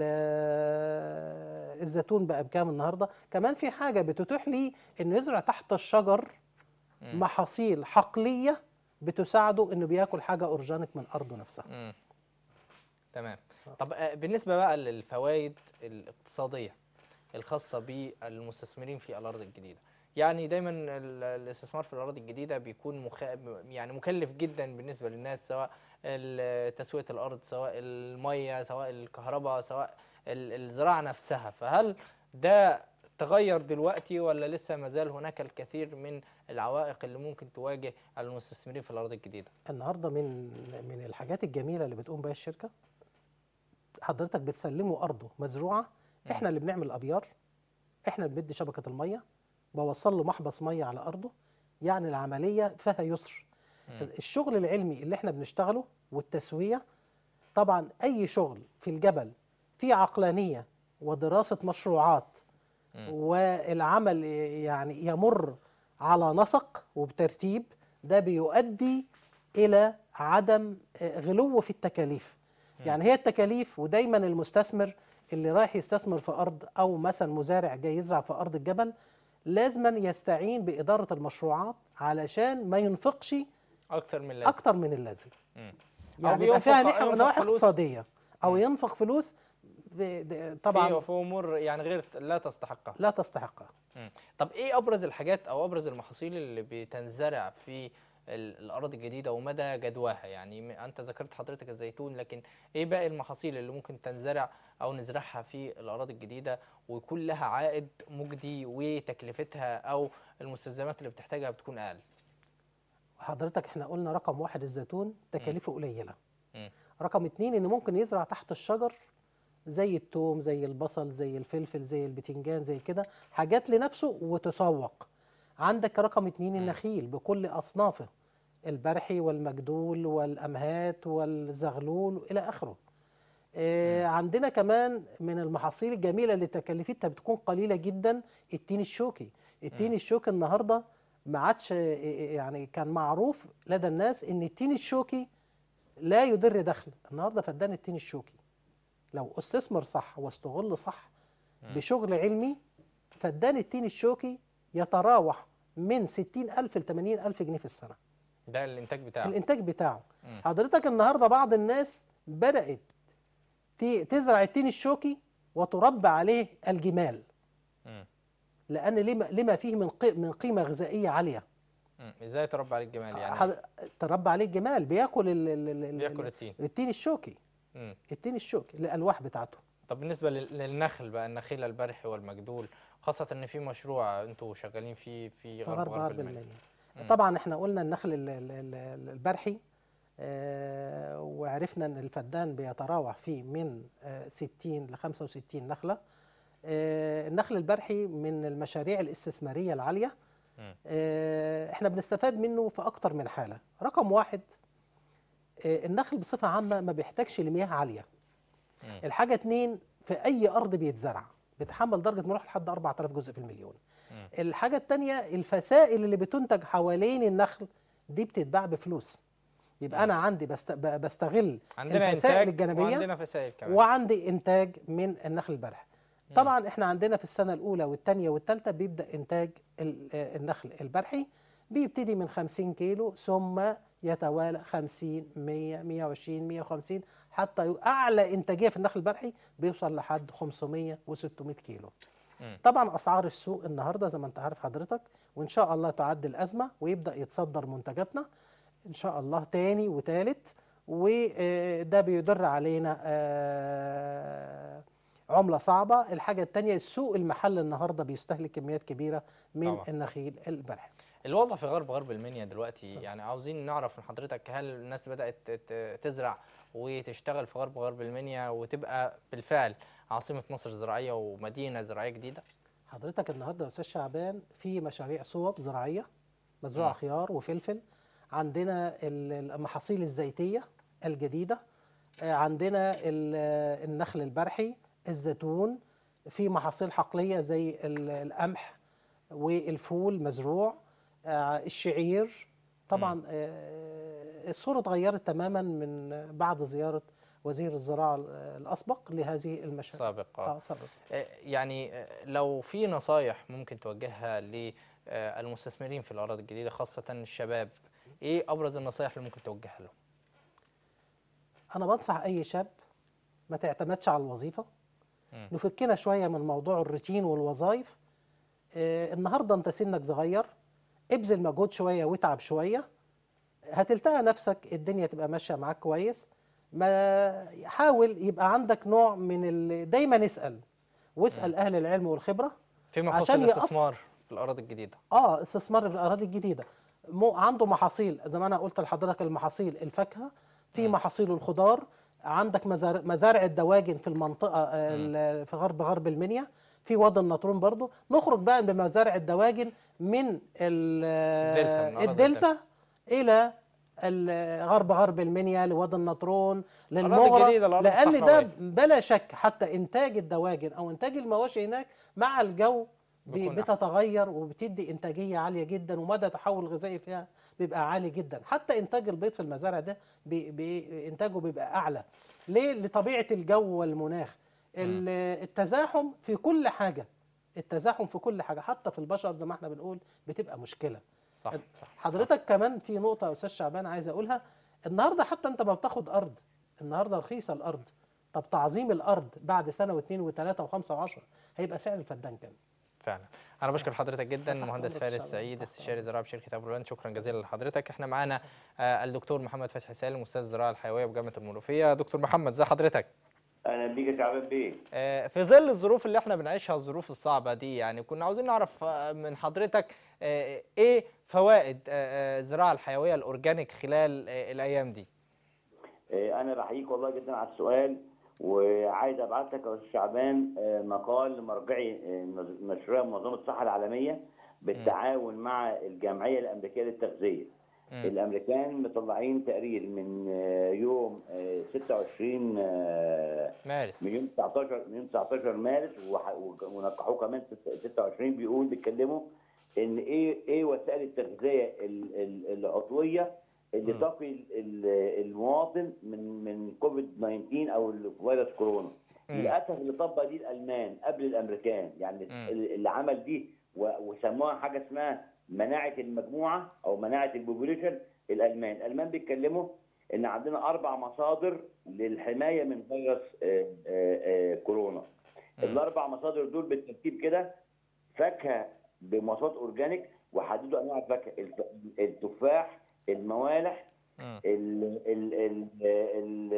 آه، الزيتون بقى بكام النهارده كمان في حاجه بتتيح لي انه يزرع تحت الشجر مم. محاصيل حقليه بتساعده انه بياكل حاجه اورجانيك من ارضه نفسها مم. تمام طب آه، بالنسبه بقى للفوائد الاقتصاديه الخاصه بالمستثمرين في الارض الجديده يعني دايما ال- الاستثمار في الاراضي الجديده بيكون مخ... يعني مكلف جدا بالنسبه للناس سواء ال- تسويه الارض سواء الميه سواء الكهرباء سواء ال- الزراعه نفسها فهل ده تغير دلوقتي ولا لسه ما زال هناك الكثير من العوائق اللي ممكن تواجه المستثمرين في الاراضي الجديده النهارده من من الحاجات الجميله اللي بتقوم بها الشركه حضرتك بتسلمه ارضه مزروعه احنا اللي بنعمل الابيار احنا اللي بندي شبكه الميه بوصل له محبس ميه على ارضه يعني العمليه فيها يسر مم. الشغل العلمي اللي احنا بنشتغله والتسويه طبعا اي شغل في الجبل فيه عقلانيه ودراسه مشروعات مم. والعمل يعني يمر على نسق وبترتيب ده بيؤدي الى عدم آه، غلو في التكاليف يعني هي التكاليف ودايما المستثمر اللي رايح يستثمر في ارض او مثلا مزارع جاي يزرع في ارض الجبل لازما يستعين باداره المشروعات علشان ما ينفقش اكتر من اللازم اكتر من اللازم مم. أو يعني يبقى فيها بينفق- نح- ينفق نواحي فلوس. اقتصاديه او مم. ينفق فلوس ب- د- طبعا طبعا في امور يعني غير لا تستحقها لا تستحقها مم. طب ايه ابرز الحاجات او ابرز المحاصيل اللي بتنزرع في ال- الاراضي الجديده ومدى جدواها يعني م- انت ذكرت حضرتك الزيتون لكن ايه باقي المحاصيل اللي ممكن تنزرع او نزرعها في الاراضي الجديده ويكون لها عائد مجدي وتكلفتها او المستلزمات اللي بتحتاجها بتكون اقل حضرتك احنا قلنا رقم واحد الزيتون تكاليفه قليله مم. رقم اتنين ان ممكن يزرع تحت الشجر زي التوم زي البصل زي الفلفل زي البتنجان زي كده حاجات لنفسه وتسوق عندك رقم اتنين النخيل بكل اصنافه البرحي والمجدول والامهات والزغلول الى اخره آه عندنا كمان من المحاصيل الجميله اللي تكلفتها بتكون قليله جدا التين الشوكي التين مم. الشوكي النهارده ما عادش آه، يعني كان معروف لدى الناس ان التين الشوكي لا يدر دخل النهارده فدان التين الشوكي لو استثمر صح واستغل صح مم. بشغل علمي فدان التين الشوكي يتراوح من 60000 ل 80000 جنيه في السنه ده الانتاج بتاعه الانتاج بتاعه مم. حضرتك النهارده بعض الناس بدات ت- تزرع التين الشوكي وتربى عليه الجمال مم. لان لما لما فيه من قي- من قيمه غذائيه عاليه مم. ازاي تربى عليه الجمال يعني حض- تربى عليه الجمال بياكل ال- ال- ال- ال- بياكل التين التين الشوكي مم. التين الشوكي الالواح بتاعته طب بالنسبه لل- للنخل بقى النخيل البرحي والمجدول خاصه ان في مشروع انتوا شغالين فيه في في غرب غرب غرب غرب المنيا المنيا مم. طبعا احنا قلنا النخل ال- ال- ال- البرحي آه، وعرفنا ان الفدان بيتراوح فيه من آه، 60 ل 65 نخله آه، النخل البرحي من المشاريع الاستثماريه العاليه مم. آه، احنا بنستفاد منه في اكتر من حاله رقم واحد آه، النخل بصفه عامه ما بيحتاجش لمياه عاليه مم. الحاجه اتنين في اي ارض بيتزرع بيتحمل درجه ملوحه لحد 4000 جزء في المليون مم. الحاجه التانيه الفسائل اللي بتنتج حوالين النخل دي بتتباع بفلوس يبقى انا عندي بست... ب- بستغل عندنا الفسائل انتاج الجانبيه وعندنا فسائل كمان وعندي انتاج من النخل البرح طبعا احنا عندنا في السنه الاولى والثانيه والثالثه بيبدا انتاج ال- آه، النخل البرحي بيبتدي من 50 كيلو ثم يتوالى 50 100 120 150 حتى ي- اعلى انتاجيه في النخل البرحي بيوصل لحد 500 و600 كيلو مم. طبعا اسعار السوق النهارده زي ما انت عارف حضرتك وان شاء الله تعدي الازمه ويبدا يتصدر منتجاتنا ان شاء الله تاني وتالت وده بيدر علينا آه، عمله صعبه الحاجه التانيه السوق المحل النهارده بيستهلك كميات كبيره من طبعا. النخيل البرحي الوضع في غرب غرب المنيا دلوقتي يعني عاوزين نعرف من حضرتك هل الناس بدأت ت- تزرع وتشتغل في غرب غرب المنيا وتبقى بالفعل عاصمة مصر الزراعية ومدينة زراعية جديدة؟ حضرتك النهارده يا استاذ شعبان في مشاريع صوب زراعيه مزروعه مم. خيار وفلفل عندنا ال- المحاصيل الزيتيه الجديده آه، عندنا ال- آه، النخل البرحي الزيتون في محاصيل حقليه زي ال- القمح والفول مزروع آه، الشعير طبعا آه، الصوره اتغيرت تماما من بعد زياره وزير الزراعه الاسبق لهذه المشاريع سابق آه. اه سابق آه، يعني آه، لو في نصايح ممكن توجهها للمستثمرين في الأراضي الجديدة خاصة الشباب إيه أبرز النصايح اللي ممكن توجهها لهم؟ انا بنصح اي شاب ما تعتمدش على الوظيفه مم. نفكنا شويه من موضوع الروتين والوظائف آه النهارده انت سنك صغير ابذل مجهود شويه واتعب شويه هتلتقى نفسك الدنيا تبقى ماشيه معاك كويس ما حاول يبقى عندك نوع من ال... دايما اسال واسال اهل العلم والخبره فيما يخص عشان يقص- الاستثمار في الأراضي الجديدة اه استثمار في الاراضي الجديده مو عنده محاصيل زي ما انا قلت لحضرتك المحاصيل الفاكهه في محاصيل الخضار عندك مزارع, مزارع الدواجن في المنطقه آه، ال- في غرب غرب المنيا في وادي النطرون برضو نخرج بقى بمزارع الدواجن من ال- الدلتا، من أراضي الدلتا الى ال- غرب غرب المنيا لوادي النطرون الأراضي للمغرة الجديدة، الأراضي لان ده الصحراوية. بلا شك حتى انتاج الدواجن او انتاج المواشي هناك مع الجو بي- بيكون أحسن. بتتغير وبتدي انتاجيه عاليه جدا ومدى تحول الغذائي فيها بيبقى عالي جدا حتى انتاج البيض في المزارع ده بي بي انتاجه بيبقى اعلى ليه لطبيعه الجو والمناخ ال- التزاحم في كل حاجه التزاحم في كل حاجه حتى في البشر زي ما احنا بنقول بتبقى مشكله صح صح حضرتك كمان في نقطه يا استاذ شعبان عايز اقولها النهارده حتى انت ما بتاخد ارض النهارده رخيصه الارض طب تعظيم الارض بعد سنه واثنين وثلاثه وخمسه وعشره هيبقى سعر الفدان كام فعلا انا بشكر حضرتك جدا تحت مهندس أمرك فارس إن شاء الله. سعيد تحت استشاري زراعه بشركه ابو الولاد شكرا جزيلا لحضرتك احنا معانا آه، الدكتور محمد فتحي سالم استاذ الزراعه الحيويه بجامعه المنوفيه دكتور محمد ازي حضرتك اهلا بيك يا شعبان بيه آه، في ظل الظروف اللي احنا بنعيشها الظروف الصعبه دي يعني كنا عاوزين نعرف آه، من حضرتك آه، ايه فوائد آه، آه، الزراعه الحيويه الاورجانيك خلال آه، الايام دي آه، انا بحييك والله جدا على السؤال وعايز ابعت لك يا استاذ شعبان آه، مقال مرجعي آه، نظ- مشروع منظمه الصحه العالميه بالتعاون مع الجمعيه الامريكيه للتغذيه مم. الامريكان مطلعين تقرير من آه، يوم آه، 26 آه، مارس من يوم 19 من يوم 19 مارس وح- وك- ونقحوه كمان ست- 26 بيقول بيتكلموا ان ايه ايه وسائل التغذيه ال- ال- العضويه اللي مم. تقي ال- ال- المواطن من من كوفيد 19 او الفيروس كورونا مم. للاسف اللي طبق دي الالمان قبل الامريكان يعني مم. ال- اللي عمل دي و- وسموها حاجه اسمها مناعه المجموعه او مناعه البوبوليشن الالمان الالمان بيتكلموا ان عندنا اربع مصادر للحمايه من فيروس آه، آه، آه، كورونا مم. الاربع مصادر دول بالترتيب كده فاكهه بمواصفات اورجانيك وحددوا انواع الفاكهه الف- التفاح الموالح مم. ال ال ال ال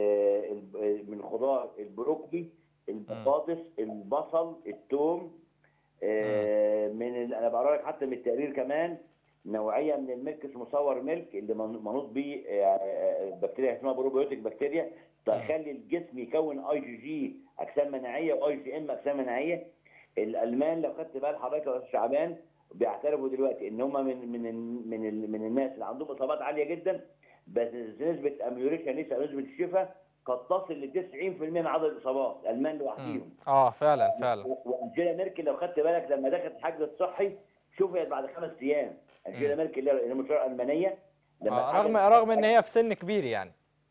ال من الخضار البروكلي البطاطس البصل الثوم آه، من ال- انا بقرا لك حتى من التقرير كمان نوعيه من الميلك اسمه صور ميلك اللي من- منوط بيه آه، آه، بكتيريا اسمها بروبيوتيك بكتيريا تخلي الجسم يكون اي جي جي اجسام مناعيه واي جي ام اجسام مناعيه الالمان لو خدت بال حضرتك يا استاذ شعبان بيعترفوا دلوقتي ان هم من من ال- من ال- من الناس اللي عندهم اصابات عاليه جدا بس نسبه اميوريشن نسبه نسبه الشفاء قد تصل ل 90% من عدد الاصابات الالمان لوحديهم اه فعلا فعلا و- وانجيلا ميركل لو خدت بالك لما دخلت الحجر الصحي شوفت بعد خمس ايام انجيلا ميركل اللي هي المشيره الالمانيه لما آه الحجر رغم الصحي- رغم ان هي في سن كبير يعني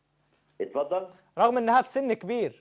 اتفضل رغم انها في سن كبير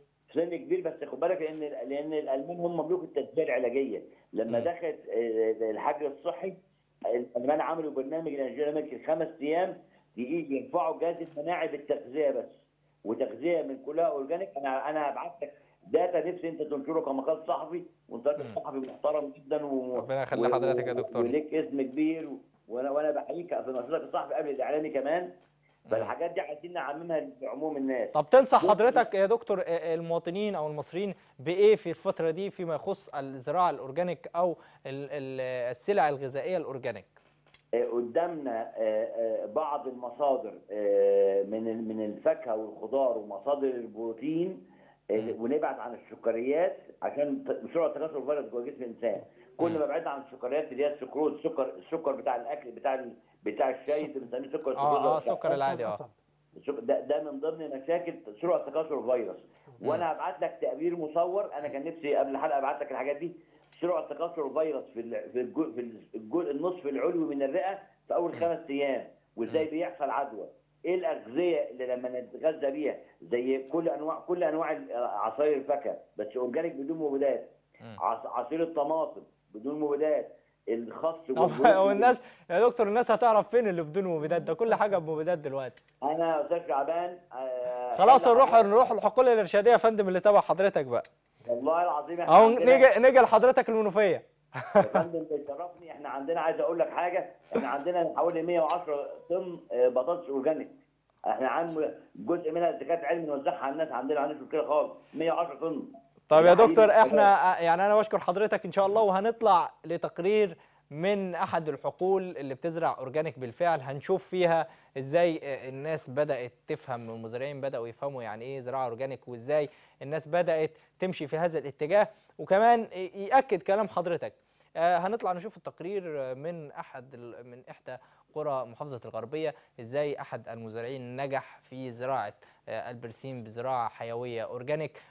سن كبير بس خد بالك لان لان الالمان هم مملوك التدبير العلاجيه لما دخلت آه، الحجر الصحي الالمان عملوا برنامج لانجيلا ميركل خمس ايام يجي يرفعوا الجهاز المناعي بالتغذيه بس وتغذيه من كلها اورجانيك انا انا هبعت لك داتا نفسي انت تنشره كمقال صحفي وانت راجل صحفي محترم جدا و... ربنا يخلي و- حضرتك يا و- دكتور. وليك اسم كبير و... وانا وانا بحييك في نشاطك الصحفي قبل الاعلامي كمان فالحاجات دي عايزين نعممها لعموم الناس طب تنصح حضرتك يا دكتور آه، المواطنين او المصريين بايه في الفتره دي فيما يخص الزراعه الاورجانيك او ال- ال- السلع الغذائيه الاورجانيك آه، قدامنا آه، آه، بعض المصادر آه، من ال- من الفاكهه والخضار ومصادر البروتين آه، ونبعد عن السكريات عشان ت- بسرعه تكاثر الفيروس جوه جسم الانسان كل ما بعدنا عن السكريات اللي هي السكروز السكر السكر بتاع الاكل بتاع ال- بتاع الشاي اللي بنسميه سكر اه اه السكروز سكر العادي اه السك- ده ده من ضمن مشاكل سرعه تكاثر الفيروس وانا هبعت لك تقرير مصور انا كان نفسي قبل الحلقه ابعت لك الحاجات دي سرعه تكاثر الفيروس في ال- في الجزء في الجزء النصف العلوي من الرئه في اول خمس ايام وازاي بيحصل عدوى ايه الاغذيه اللي لما نتغذى بيها زي كل انواع كل انواع ال- عصاير الفاكهه بس اورجانيك بدون مبيدات عص- عصير الطماطم بدون مبيدات الخس طب والبروكلي هو الناس يا دكتور الناس هتعرف فين اللي بدون مبيدات ده كل حاجه بمبيدات دلوقتي انا يا استاذ شعبان آه، خلاص أنا نروح نروح الحقول الارشاديه يا فندم اللي تبع حضرتك بقى والله العظيم احنا او عندنا- نيجي نيجي لحضرتك المنوفيه يا فندم بيشرفني احنا عندنا عايز اقول لك حاجه احنا عندنا حوالي 110 طن آه، بطاطس اورجانيك احنا عام جزء منها الدكاتره علم نوزعها على الناس عندنا ما عندناش مشكله خالص 110 طن طب يا يعني دكتور حقيقي احنا يعني انا بشكر حضرتك ان شاء الله وهنطلع لتقرير من احد الحقول اللي بتزرع اورجانيك بالفعل هنشوف فيها ازاي الناس بدات تفهم المزارعين بداوا يفهموا يعني ايه زراعه اورجانيك وازاي الناس بدات تمشي في هذا الاتجاه وكمان ياكد كلام حضرتك آه، هنطلع نشوف التقرير من احد ال- من احدى قرى محافظه الغربيه ازاي احد المزارعين نجح في زراعه آه، البرسيم بزراعه حيويه اورجانيك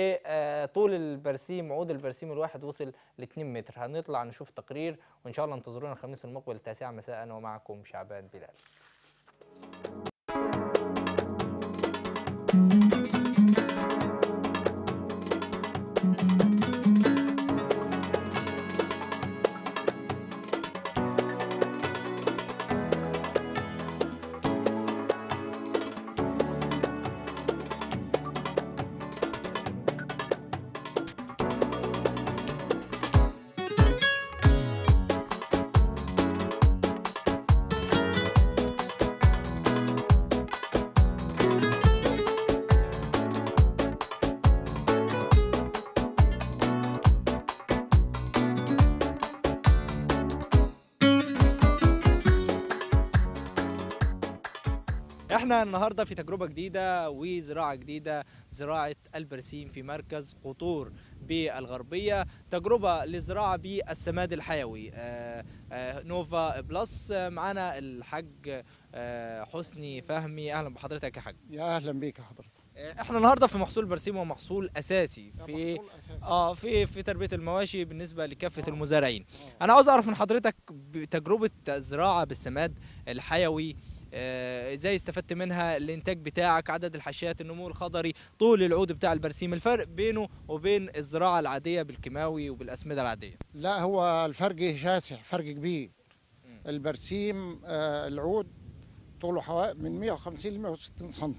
وطول البرسيم عود البرسيم الواحد وصل ل 2 متر هنطلع نشوف تقرير وان شاء الله انتظرونا الخميس المقبل التاسعة مساء ومعكم شعبان بلال احنا النهارده في تجربه جديده وزراعه جديده زراعه البرسيم في مركز قطور بالغربيه تجربه للزراعه بالسماد الحيوي آه، آه، نوفا بلس آه، معانا الحاج آه، حسني فهمي اهلا بحضرتك يا حاج يا اهلا بيك يا حضرتك آه، احنا النهارده في محصول برسيم ومحصول اساسي في محصول أساسي. اه في في تربيه المواشي بالنسبه لكافه المزارعين انا عاوز اعرف من حضرتك تجربه الزراعه بالسماد الحيوي آه، ازاي استفدت منها الانتاج بتاعك عدد الحشيات النمو الخضري طول العود بتاع البرسيم الفرق بينه وبين الزراعه العاديه بالكيماوي وبالاسمده العاديه لا هو الفرق شاسع فرق كبير البرسيم آه، العود طوله حوالي من 150 ل 160 سم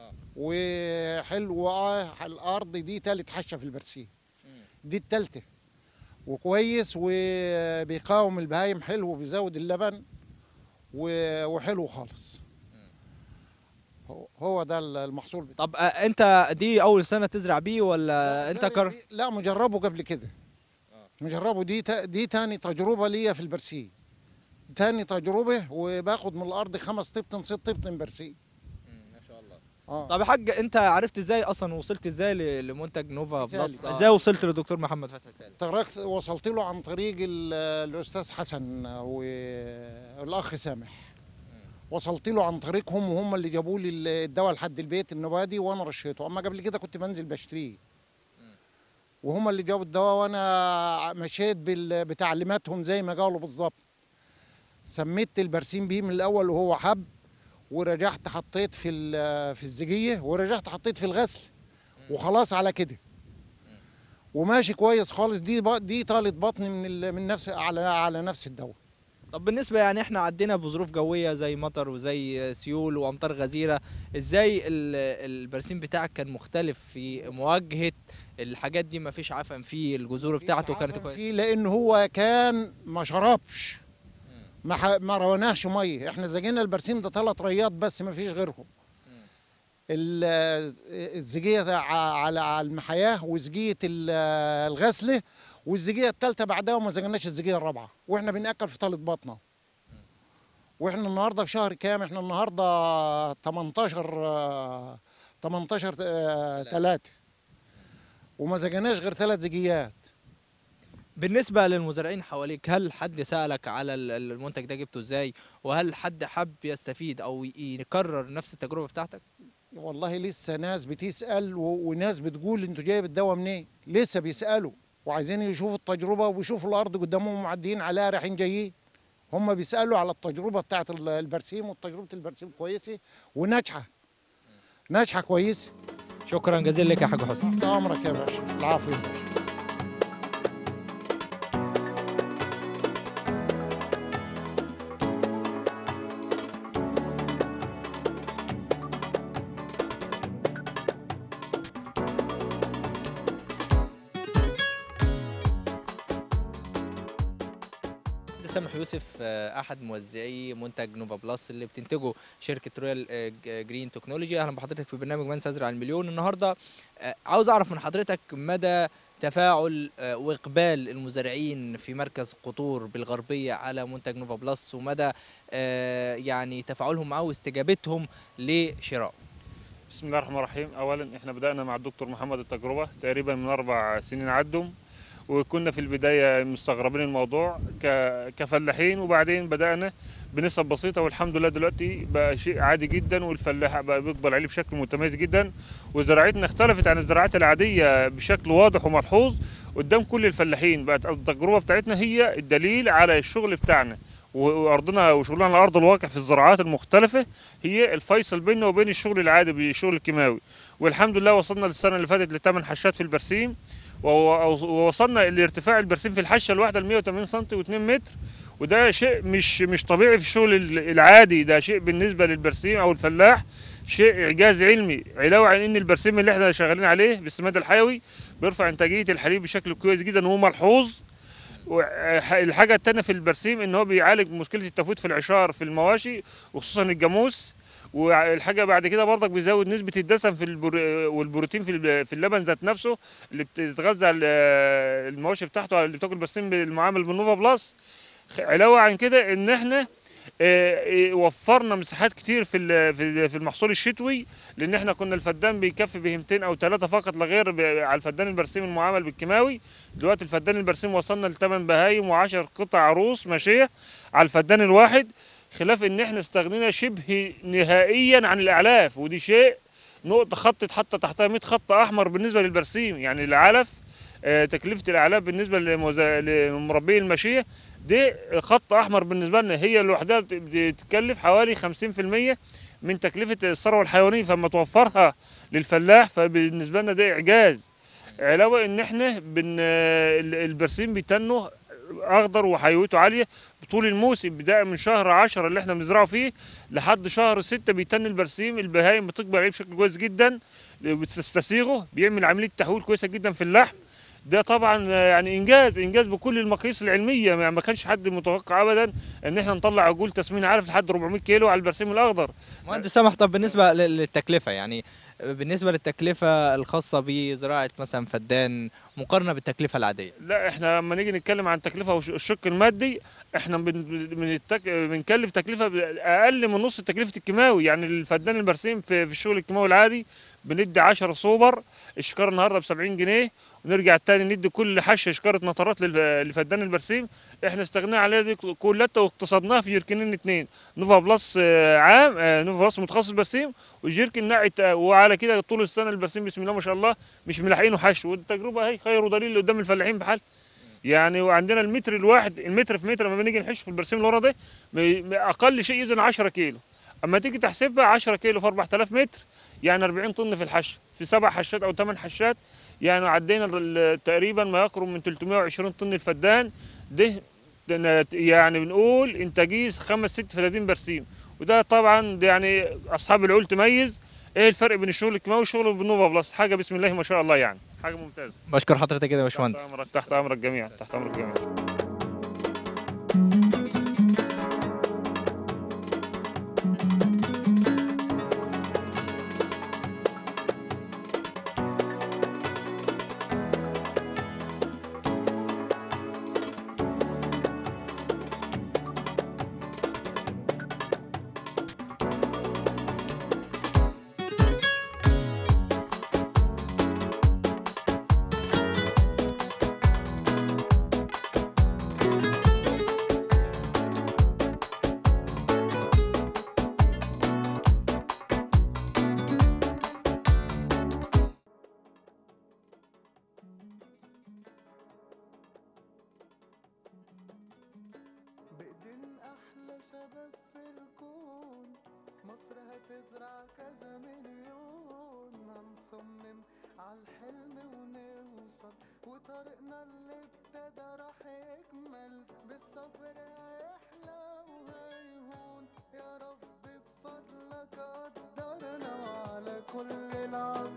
وحلو آه، الارض دي تالت حشه في البرسيم دي التالتة وكويس وبيقاوم البهايم حلو وبيزود اللبن و- وحلو خالص هو- هو ده المحصول بتاعه طب آه، انت دي اول سنه تزرع بيه ولا انت كر... لا مجربه قبل كده مجربه دي تا دي تاني تجربه ليا في البرسيم تاني تجربه وباخد من الارض خمس طبطن ست طبطن برسيم ما شاء الله اه طب يا حاج انت عرفت ازاي اصلا وصلت ازاي ل- لمنتج نوفا سالم. بلس آه. ازاي وصلت لدكتور محمد فتحي سالم تركت وصلت له عن طريق ال- الاستاذ حسن والاخ سامح وصلت له عن طريقهم وهم اللي جابوا لي الدواء لحد البيت النبادي وانا رشيته اما قبل كده كنت بنزل بشتريه وهم اللي جابوا الدواء وانا مشيت بال- بتعليماتهم زي ما قالوا بالظبط سميت البرسيم بيه من الاول وهو حب ورجعت حطيت في ال- في الزجيه ورجعت حطيت في الغسل وخلاص على كده وماشي كويس خالص دي ب- دي طالت بطني من ال- من نفس على على نفس الدواء طب بالنسبه يعني احنا عدينا بظروف جويه زي مطر وزي سيول وامطار غزيره ازاي ال- البرسيم بتاعك كان مختلف في مواجهه الحاجات دي مفيش عفن فيه الجذور بتاعته كانت كويسه فيه لان هو كان ما شربش ما ح- ما رويناهش ميه احنا زجينا البرسيم ده ثلاث ريات بس ما فيش غيرهم ال- الزجيه ده ع- على على المحياه وزجيه ال- الغسله والزجيه الثالثه بعدها وما زجناش الزجيه الرابعه واحنا بناكل في طالت بطنه واحنا النهارده في شهر كام احنا النهارده 18 آه، 18 3 وما زجناش غير ثلاث زجيات بالنسبه للمزارعين حواليك هل حد سالك على ال- المنتج ده جبته ازاي وهل حد حب يستفيد او ي- يكرر نفس التجربه بتاعتك والله لسه ناس بتسأل و... وناس بتقول انتوا جايب الدواء منين لسه بيسألوا وعايزين يشوفوا التجربة ويشوفوا الأرض قدامهم معديين عليها رايحين جايين هم بيسألوا على التجربة بتاعت ال- البرسيم وتجربة البرسيم كويسة وناجحة ناجحة كويس شكرا جزيلا لك يا حاج حسن تحت أمرك يا باشا العافية ده سامح يوسف آه، احد موزعي منتج نوفا بلس اللي بتنتجه شركه رويال آه، ج- جرين تكنولوجي اهلا بحضرتك في برنامج من سيزرع المليون النهارده آه، عاوز اعرف من حضرتك مدى تفاعل آه، واقبال المزارعين في مركز قطور بالغربيه على منتج نوفا بلس ومدى آه، يعني تفاعلهم معه واستجابتهم لشرائه بسم الله الرحمن الرحيم اولا احنا بدانا مع الدكتور محمد التجربه تقريبا من اربع سنين عدوا وكنا في البدايه مستغربين الموضوع ك- كفلاحين وبعدين بدانا بنسب بسيطه والحمد لله دلوقتي بقى شيء عادي جدا والفلاح بقى بيقبل عليه بشكل متميز جدا وزراعتنا اختلفت عن الزراعات العاديه بشكل واضح وملحوظ قدام كل الفلاحين بقت التجربه بتاعتنا هي الدليل على الشغل بتاعنا و- وارضنا وشغلنا على ارض الواقع في الزراعات المختلفه هي الفيصل بيننا وبين الشغل العادي بالشغل الكيماوي والحمد لله وصلنا للسنه اللي فاتت لثمان حشات في البرسيم وو- ووصلنا لارتفاع البرسيم في الحشه الواحده ل 180 سم و2 متر وده شيء مش مش طبيعي في الشغل ال- العادي ده شيء بالنسبه للبرسيم او الفلاح شيء اعجاز علمي علاوه عن ان البرسيم اللي احنا شغالين عليه بالسماد الحيوي بيرفع انتاجيه الحليب بشكل كويس جدا وملحوظ والحاجه الثانيه في البرسيم ان هو بيعالج مشكله التفويت في العشار في المواشي وخصوصا الجاموس والحاجه بعد كده برضك بيزود نسبه الدسم في البر... والبروتين في ال- في اللبن ذات نفسه اللي بتتغذى ال- المواشي بتاعته اللي بتاكل برسيم بالمعامل بالنوفا بلس خ- علاوه عن كده ان احنا آه، آه، وفرنا مساحات كتير في ال- في ال- في المحصول الشتوي لان احنا كنا الفدان بيكفي بهمتين او ثلاثه فقط لا غير ب- على الفدان البرسيم المعامل بالكيماوي دلوقتي الفدان البرسيم وصلنا لثمان بهايم و10 قطع عروس ماشيه على الفدان الواحد خلاف ان احنا استغنينا شبه نهائيا عن الاعلاف ودي شيء نقطه خط اتحط تحتها 100 خط احمر بالنسبه للبرسيم يعني العلف آه، تكلفه الاعلاف بالنسبه لموز- لمربي الماشيه دي خط احمر بالنسبه لنا هي لوحدها بت- بتتكلف حوالي 50% من تكلفه الثروه الحيوانيه فلما توفرها للفلاح فبالنسبه لنا ده اعجاز علاوه ان احنا بن ال- البرسيم بيتنوا اخضر وحيويته عاليه طول الموسم بدايه من شهر 10 اللي احنا بنزرعه فيه لحد شهر 6 بيتن البرسيم البهايم بتقبل عليه بشكل كويس جدا بتستسيغه بيعمل عمليه تحويل كويسه جدا في اللحم ده طبعا يعني انجاز انجاز بكل المقاييس العلميه ما ما كانش حد متوقع ابدا ان احنا نطلع عجول تسمين عارف لحد 400 كيلو على البرسيم الاخضر مهندس سامح طب بالنسبه لل- للتكلفه يعني بالنسبه للتكلفه الخاصه بزراعه مثلا فدان مقارنه بالتكلفه العاديه لا احنا لما نيجي نتكلم عن التكلفه والشق المادي احنا بن- بنتك... بنكلف تكلفه اقل من نص تكلفه الكيماوي يعني الفدان البرسيم في, في الشغل الكيماوي العادي بندي 10 سوبر الشكاره النهارده ب 70 جنيه ونرجع تاني ندي كل حشه شكاره نطرات لل- لفدان البرسيم احنا استغنينا عليها دي كلها واقتصدناها في جيركنين اتنين نوفا بلس آه، عام آه، نوفا بلس متخصص برسيم وجيركن ناعت آه، وعلى كده طول السنه البرسيم بسم الله ما شاء الله مش ملاحقينه حشو والتجربه اهي خير دليل اللي قدام الفلاحين بحال يعني وعندنا المتر الواحد المتر في متر لما بنيجي نحش في البرسيم اللي ورا ده م- م- اقل شيء يزن 10 كيلو اما تيجي تحسبها 10 كيلو في 4000 متر يعني 40 طن في الحش في سبع حشات او ثمان حشات يعني عدينا ال- تقريبا ما يقرب من 320 طن الفدان ده ده يعني بنقول انتاجيه خمس ست فدادين برسيم وده طبعا ده يعني اصحاب العقول تميز ايه الفرق بين الشغل الكيماوي والشغل بالنوفا بلس حاجه بسم الله ما شاء الله يعني حاجه ممتازه بشكر حضرتك كده يا تحت باشمهندس امرك تحت امرك جميعا تحت امرك جميعا بإيدين أحلى شباب في الكون مصر هتزرع كذا مليون هنصمم عالحلم ونوصل وطريقنا اللي ابتدى راح يكمل بالصبر هيحلى وهيهون يا رب بفضلك قدرنا وعلى كل العظيم